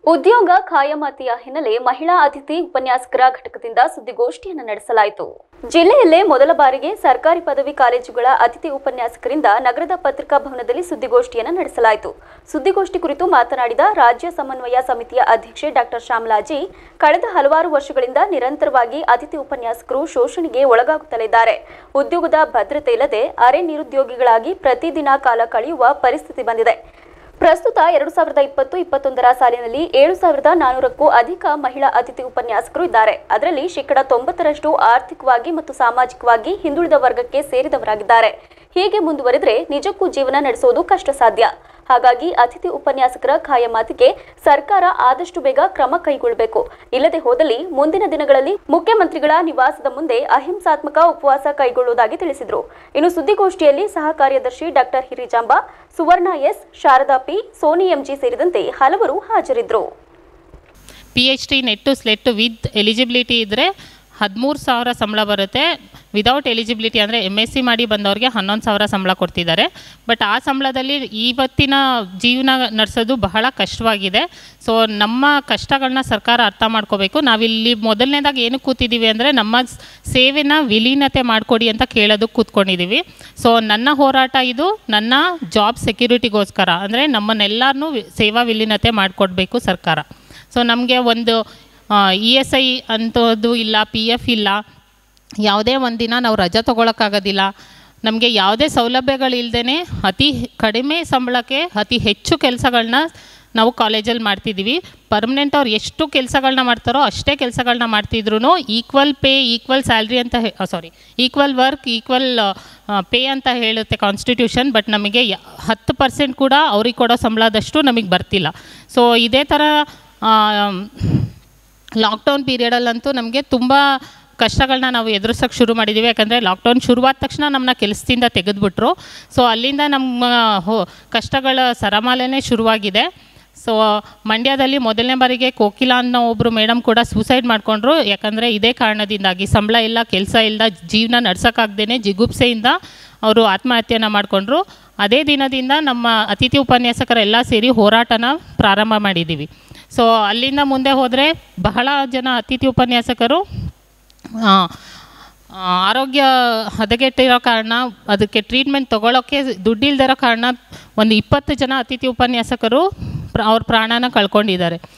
ಉದ್ಯೋಗ ಖಾಯಮಾತಿಯ ಹಿನ್ನೆಲೆ ಮಹಿಳಾ ಅತಿಥಿ ಉಪನ್ಯಾಸಕರ ಘಟಕದಿಂದ ಸುದ್ದಿಗೋಷ್ಠಿಯನ್ನು ನಡೆಸಲಾಯಿತು ಜಿಲ್ಲೆಯಲ್ಲೇ ಮೊದಲ ಬಾರಿಗೆ ಸರ್ಕಾರಿ ಪದವಿ ಕಾಲೇಜುಗಳ ಅತಿಥಿ ಉಪನ್ಯಾಸಕರಿಂದ ನಗರದ ಪತ್ರಿಕಾ ಭವನದಲ್ಲಿ ಸುದ್ದಿಗೋಷ್ಠಿಯನ್ನು ನಡೆಸಲಾಯಿತು ಸುದ್ದಿಗೋಷ್ಠಿ ಕುರಿತು ಮಾತನಾಡಿದ ರಾಜ್ಯ ಸಮನ್ವಯ ಸಮಿತಿಯ ಅಧ್ಯಕ್ಷೆ ಡಾಕ್ಟರ್ ಶ್ಯಾಮಲಾಜಿ ಕಳೆದ ಹಲವಾರು ವರ್ಷಗಳಿಂದ ನಿರಂತರವಾಗಿ ಅತಿಥಿ ಉಪನ್ಯಾಸಕರು ಶೋಷಣೆಗೆ ಒಳಗಾಗುತ್ತಲಿದ್ದಾರೆ ಉದ್ಯೋಗದ ಭದ್ರತೆ ಇಲ್ಲದೆ ಅರೆ ನಿರುದ್ಯೋಗಿಗಳಾಗಿ ಪ್ರತಿದಿನ ಕಾಲ ಕಳೆಯುವ ಪರಿಸ್ಥಿತಿ ಬಂದಿದೆ ಪ್ರಸ್ತುತ ಎರಡು ಸಾವಿರದ ಇಪ್ಪತ್ತು ಇಪ್ಪತ್ತೊಂದರ ಸಾಲಿನಲ್ಲಿ ಏಳು ಸಾವಿರದ ನಾನೂರಕ್ಕೂ ಅಧಿಕ ಮಹಿಳಾ ಅತಿಥಿ ಉಪನ್ಯಾಸಕರು ಇದ್ದಾರೆ ಅದರಲ್ಲಿ ಶೇಕಡ ತೊಂಬತ್ತರಷ್ಟು ಆರ್ಥಿಕವಾಗಿ ಮತ್ತು ಸಾಮಾಜಿಕವಾಗಿ ಹಿಂದುಳಿದ ವರ್ಗಕ್ಕೆ ಸೇರಿದವರಾಗಿದ್ದಾರೆ ಹೀಗೆ ಮುಂದುವರೆದರೆ ನಿಜಕ್ಕೂ ಜೀವನ ನಡೆಸುವುದು ಕಷ್ಟ ಸಾಧ್ಯ ಹಾಗಾಗಿ ಅತಿಥಿ ಉಪನ್ಯಾಸಕರ ಖಾಯಮಾತಿಗೆ ಸರ್ಕಾರ ಆದಷ್ಟು ಬೇಗ ಕ್ರಮ ಕೈಗೊಳ್ಳಬೇಕು ಇಲ್ಲದೆ ಹೋದಲ್ಲಿ ಮುಂದಿನ ದಿನಗಳಲ್ಲಿ ಮುಖ್ಯಮಂತ್ರಿಗಳ ನಿವಾಸದ ಮುಂದೆ ಅಹಿಂಸಾತ್ಮಕ ಉಪವಾಸ ಕೈಗೊಳ್ಳುವುದಾಗಿ ತಿಳಿಸಿದರು ಇನ್ನು ಸುದ್ದಿಗೋಷ್ಠಿಯಲ್ಲಿ ಸಹ ಕಾರ್ಯದರ್ಶಿ doctor Hirijamba Suvarna S Sharada P Soni MG ಸೇರಿದಂತೆ ಹಲವರು ಹಾಜರಿದ್ದರು P H D NET SLET with eligibility ಇದ್ದರೆ ಹದಿಮೂರು ಸಾವಿರ ಸಂಬಳ ಬರುತ್ತೆ ವಿದೌಟ್ ಎಲಿಜಿಬಿಲಿಟಿ ಅಂದರೆ ಎಮ್ ಎಸ್ ಸಿ ಮಾಡಿ ಬಂದವ್ರಿಗೆ ಹನ್ನೊಂದು ಸಾವಿರ ಸಂಬಳ ಕೊಡ್ತಿದ್ದಾರೆ ಬಟ್ ಆ ಸಂಬಳದಲ್ಲಿ ಇವತ್ತಿನ ಜೀವನ ನಡೆಸೋದು ಬಹಳ ಕಷ್ಟವಾಗಿದೆ ಸೊ ನಮ್ಮ ಕಷ್ಟಗಳನ್ನ ಸರ್ಕಾರ ಅರ್ಥ ಮಾಡ್ಕೋಬೇಕು ನಾವಿಲ್ಲಿ ಮೊದಲನೇದಾಗಿ ಏನು ಕೂತಿದ್ದೀವಿ ಅಂದರೆ ನಮ್ಮ ಸ್- ಸೇವೆನ ವಿಲೀನತೆ ಮಾಡಿಕೊಡಿ ಅಂತ ಕೇಳೋದಕ್ಕೆ ಕೂತ್ಕೊಂಡಿದ್ದೀವಿ ಸೊ ನನ್ನ ಹೋರಾಟ ಇದು ನನ್ನ ಜಾಬ್ ಸೆಕ್ಯೂರಿಟಿಗೋಸ್ಕರ ಅಂದರೆ ನಮ್ಮನ್ನೆಲ್ಲರನ್ನೂ ವಿ- ಸೇವಾ ವಿಲೀನತೆ ಮಾಡಿಕೊಡ್ಬೇಕು ಸರ್ಕಾರ ಸೊ ನಮಗೆ ಒಂದು ಇ ಎಸ್ ಐ ಅಂಥದ್ದು ಇಲ್ಲ ಪಿ ಎಫ್ ಇಲ್ಲ ಯಾವುದೇ ಒಂದಿನ ನಾವು ರಜೆ ತೊಗೊಳಕ್ಕಾಗೋದಿಲ್ಲ ನಮಗೆ ಯಾವುದೇ ಸೌಲಭ್ಯಗಳಿಲ್ಲದೇ ಅತಿ ಕಡಿಮೆ ಸಂಬಳಕ್ಕೆ ಅತಿ ಹೆಚ್ಚು ಕೆಲಸಗಳನ್ನ ನಾವು ಕಾಲೇಜಲ್ಲಿ ಮಾಡ್ತಿದ್ದೀವಿ ಪರ್ಮನೆಂಟ್ ಅವ್ರು ಎಷ್ಟು ಕೆಲಸಗಳನ್ನ ಮಾಡ್ತಾರೋ ಅಷ್ಟೇ ಕೆಲಸಗಳನ್ನ ಮಾಡ್ತಿದ್ರು ಈಕ್ವಲ್ ಪೇ ಈಕ್ವಲ್ ಸ್ಯಾಲ್ರಿ ಅಂತ sorry equal work equal pay ಅಂತ ಹೇಳುತ್ತೆ ಕಾನ್ಸ್ಟಿಟ್ಯೂಷನ್ ಬಟ್ ನಮಗೆ ಯ- ಹತ್ತು ಪರ್ಸೆಂಟ್ ಕೂಡ ಅವ್ರಿಗೆ ಕೊಡೋ ಸಂಬಳದಷ್ಟು ನಮಗೆ ಬರ್ತಿಲ್ಲ ಸೊ ಇದೇ ಥರ ಲಾಕ್ಡೌನ್ ಪೀರಿಯಡಲ್ಲಂತೂ ನಮಗೆ ತುಂಬ ಕಷ್ಟಗಳನ್ನ ನಾವು ಎದುರಿಸೋಕ್ಕೆ ಶುರು ಮಾಡಿದ್ದೀವಿ ಯಾಕಂದರೆ ಲಾಕ್ಡೌನ್ ಶುರುವಾದ ತಕ್ಷಣ ನಮ್ಮನ್ನ ಕೆಲಸದಿಂದ ತೆಗೆದುಬಿಟ್ರು ಸೊ ಅಲ್ಲಿಂದ ನಮ್ಮ ಹೋ ಕಷ್ಟಗಳ ಸರಮಾಲೆನೇ ಶುರುವಾಗಿದೆ ಸೊ ಮಂಡ್ಯದಲ್ಲಿ ಮೊದಲನೇ ಬಾರಿಗೆ ಕೋಕಿಲ ಅನ್ನೋ ಒಬ್ಬರು ಮೇಡಮ್ ಕೂಡ ಸೂಸೈಡ್ ಮಾಡಿಕೊಂಡ್ರು ಯಾಕಂದರೆ ಇದೇ ಕಾರಣದಿಂದಾಗಿ ಸಂಬಳ ಇಲ್ಲ ಕೆಲಸ ಇಲ್ಲ ಜೀವನ ನಡ್ಸೋಕ್ಕಾಗ್ದೇ ಜಿಗುಪ್ಸೆಯಿಂದ ಅವರು ಆತ್ಮಹತ್ಯೆನ ಮಾಡಿಕೊಂಡ್ರು ಅದೇ ದಿನದಿಂದ ನಮ್ಮ ಅತಿಥಿ ಉಪನ್ಯಾಸಕರೆಲ್ಲ ಸೇರಿ ಹೋರಾಟನ ಪ್ರಾರಂಭ ಮಾಡಿದ್ದೀವಿ ಸೊ ಅಲ್ಲಿಂದ ಮುಂದೆ ಹೋದರೆ ಬಹಳ ಜನ ಅತಿಥಿ ಉಪನ್ಯಾಸಕರು ಆ, ಆ, ಆರೋಗ್ಯ ಹದಗೆಟ್ಟಿರೋ ಕಾರಣ ಅದಕ್ಕೆ ಟ್ರೀಟ್ಮೆಂಟ್ ತೊಗೊಳೋಕ್ಕೆ ದುಡ್ಡಿಲ್ದಿರೋ ಕಾರಣ ಒಂದು ಇಪ್ಪತ್ತು ಜನ ಅತಿಥಿ ಉಪನ್ಯಾಸಕರು ಪ್ರ ಅವ್ರ ಪ್ರಾಣನ ಕಳ್ಕೊಂಡಿದ್ದಾರೆ